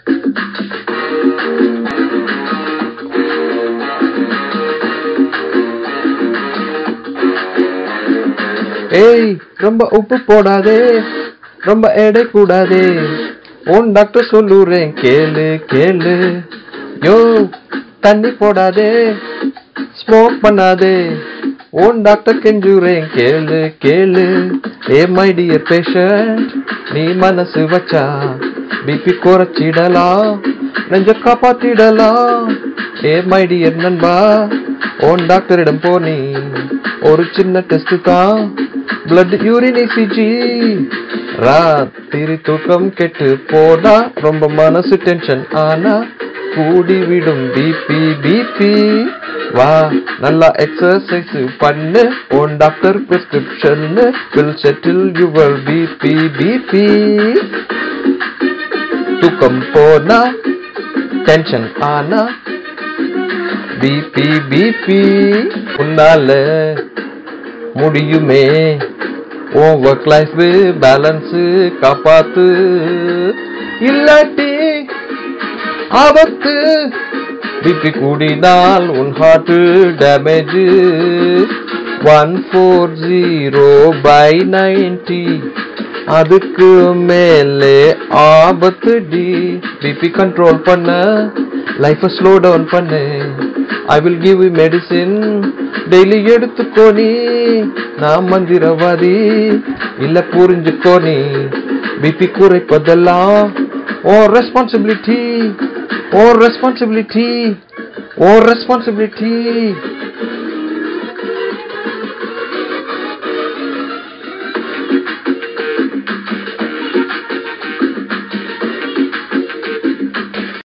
ஏய் ரொம்ப உப்பு போடாதே ரொம்ப எடை கூடாதே உன் டாக்டர் சொல்லுறேன் கேளு கேளு யோ தண்ணி போடாதே ஸ்மோக் பண்ணாதே உன் டாக்டர் கெஞ்சுறேன் கேளு கேளு ஏ மை டியர் பேஷண்ட் நீ மனசு வச்சா பிபி குறைச்சிடலாம் நெஞ்ச காப்பாத்திடலாம் ஏ மை டியர் நண்பா உன் டாக்டரிடம் போனி ஒரு சின்ன டெஸ்ட் தான் பிளட் யூரின் இசிஜி ராத்திரி தூக்கம் கெட்டு போனா ரொம்ப மனசு டென்ஷன் ஆனா கூடி விடும் பிபி பிபி வா நல்லா எக்ஸசைஸ் பண்ணு உன் doctor prescription will settle your BP BP தூக்கம் போனா டென்ஷன் ஆனா பிபி பிபி உன்னால முடியுமே உன் ஒர்க் லைஃப் பேலன்ஸ் காப்பாத்து இல்லாட்டி ஆபத்து பிபி கூடினால் உன் heart damage one four zero by ninety அதுக்கு மேலே ஆபத்து டி பிபி கண்ட்ரோல் பண்ண லைஃபை ஸ்லோ டவுன் பண்ணு I will give you medicine daily எடுத்துக்கோ நீ நான் மந்திரவாதி இல்ல புரிஞ்சுக்கோ நீ பிபி குறைப்பதெல்லாம் oh responsibility oh responsibility oh responsibility